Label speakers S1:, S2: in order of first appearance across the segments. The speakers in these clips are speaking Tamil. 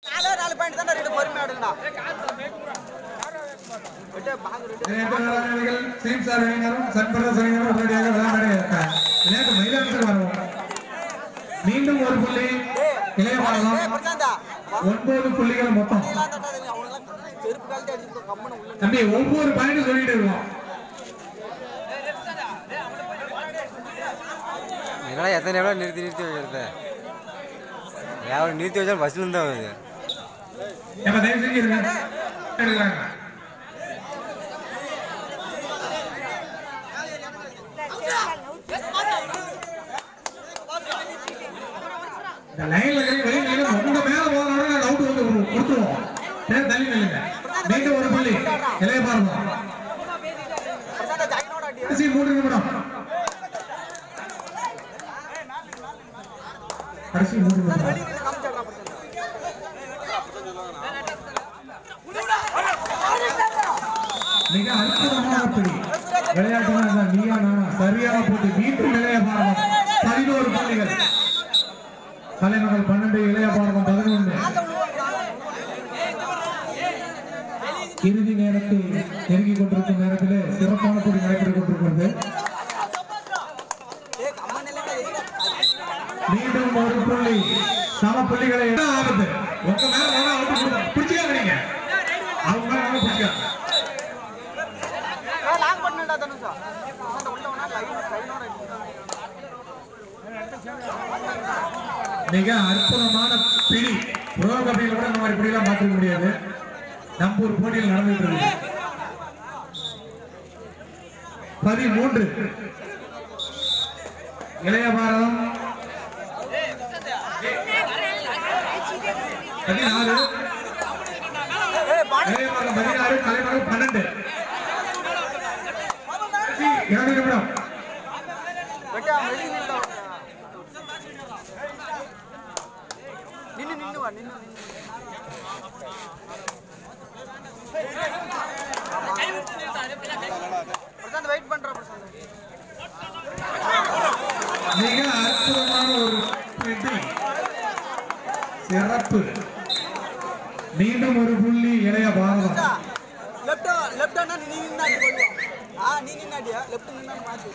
S1: நாலே நாலு பாயிண்ட் தான் ரெண்டு பொறுமையா எடுங்கடா விட்டு பாங்க ரெண்டு
S2: விளையாட்டு வீரர்கள் சிங் சார் அணியினரும் சன்பரதாஸ் அணியினரும் உடனடியாக விளையாட இருக்காங்க விளையாட்டு மைதானத்துக்கு வருவோம் மீண்டும் ஒரு புள்ளி இளைய
S1: ஏய்
S2: பாரதம்
S1: பிரசாந்தா
S2: ஒன்பது புள்ளிகள் மொத்தம்
S1: எல்லாம் தட்டாதீங்க அவனுங்களாம் செருப்பு காலத்தை அடிச்சு கம்மனு உள்ள
S2: தம்பி ஒவ்வொரு பாயிண்ட் சொல்லிட்டு இருக்கோம்
S3: என்னடா எத்தனை எவ்வளோ நிறுத்தி நிறுத்தி வைக்கிறது எவ்வளோ நிறுத்தி வச்சாலும் பஸ்ஸில் தான் வருது
S2: எப்ப தயவு செஞ்சு இருங்க எடுக்கிறாங்க இந்த லைன்ல இருக்கிற வெளியே நில்லுங்க. உங்க மேல போகணும் நான் அவுட் வந்து கொடுத்து- கொடுத்துருவோம் சரி தள்ளி நில்லுங்க மீண்டும் ஒரு புள்ளி இளைய பாரதம்
S1: பிரசாந்தா ஜாயினோட அடி
S2: கடைசி மூன்று நிமிடம் கடைசி மூன்று நிமிடம்
S1: வெளியே நின்னு காமிச்சாடா பிரசாந்தா
S2: மிக அற்புதமான புள்ளி விளையாட்டு வீரர்கள் நீயா நானா சரியான போட்டி மீண்டும் இளைய பாரதம் பதினோரு புள்ளிகள் தலைமகள் பன்னெண்டு இளைய பாரதம் பதினொன்று இறுதி நேரத்தை நெருங்கிக் கொண்டிருக்கும் நேரத்திலே சிறப்பான போட்டி நடைபெற்றுக் கொண்டிருக்கிறது
S1: ஏய் கம்மன் இல்லடா எதுக்கு
S2: மீண்டும் ஒரு புள்ளி சம புள்ளிகளை என்ன ஆகுது உங்க மேல வேணா அவுட் கொடுங்க பிடிச்சிக்காங்க நீங்க அவங்க மேல வேணா பிடிச்சிக்காங்க
S1: ஏய் லாக் பண்ணடா தனுஷா பிரசாந்தா உள்ள வேணா லைன் லைனோட அடி
S2: மிக அற்புதமான பிடி ப்ரோ கபடியில கூட இந்த மாதிரி பிடிலாம் மாற்ற முடியாது நம்ம ஒரு போட்டியில் நடந்துட்டு இருக்கு பதிமூன்று இளைய பாரதம் பதினாலு
S1: ஏய் பாண்டி
S2: இளைய பாரதம் பதினாறு தலைமகள் பன்னெண்டு இரண்டு நிமிடம்
S1: வெட்டி அவன் வெளியே நின்று நின்னு நின்னு வா நின்னு நின்னு பிரசாந்த் வெயிட் பண்றா பிரசாந்த்
S2: மிக அற்புதமான ஒரு பிடி சிறப்பு மீண்டும் ஒரு புள்ளி இளைய பாரதம்
S1: லெஃப்ட் லெஃப்ட் அண்ணா நீ நின்னாடி போடுவோம் ஆ நீ நின்னாடியா லெஃப்ட் நின்னா மாத்து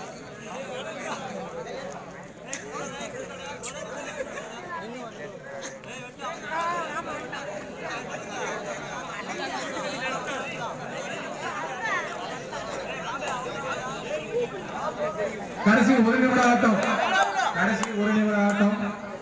S2: கடைசி ஒரு நிமிட ஆட்டம் கடைசி ஒரு நிமிட ஆட்டம்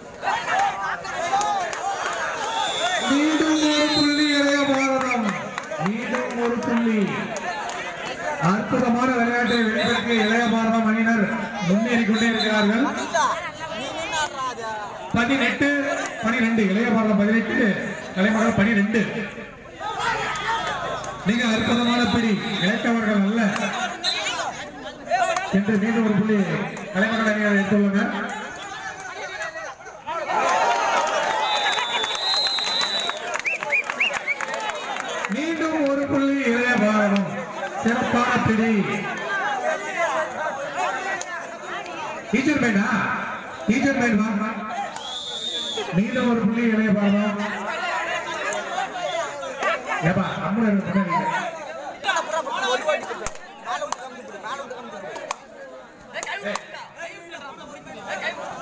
S2: மீண்டும் ஒரு புள்ளி இளைய பாரதம் மீண்டும் ஒரு புள்ளி அற்புதமான விளையாட்டை வெளிப்படுத்திய இளைய பாரதம் அணியினர் முன்னேறி கொண்டே இருக்கிறார்கள்
S1: அனிதா நீ நின்னாடுறா அது
S2: பதினெட்டு பனிரெண்டு இளைய பாரதம் பதினெட்டு தலைமகள் பனிரெண்டு மிக அற்புதமான பிடி இளைத்தவர்கள் அல்ல என்று மீண்டும் ஒரு புள்ளி தலைமகள் அணியார் எடுத்துள்ளாங்க மீண்டும் ஒரு புள்ளி இளைய பாரதம் சிறப்பான பிடி டீச்சர் மேடா டீச்சர் மேட் வா மீண்டும் ஒரு புள்ளி இளைய பாரதம் ஏப்பா நம்மளும் இருக்கு பின்னாடி.
S1: அப்புறம் அப்புறம் ஒரு வாட்டி திருப்பு. மேல விட்டு கம்பி பிடி மேல விட்டு கம்பி பிடி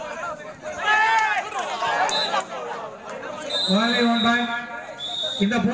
S2: Only one time. இந்த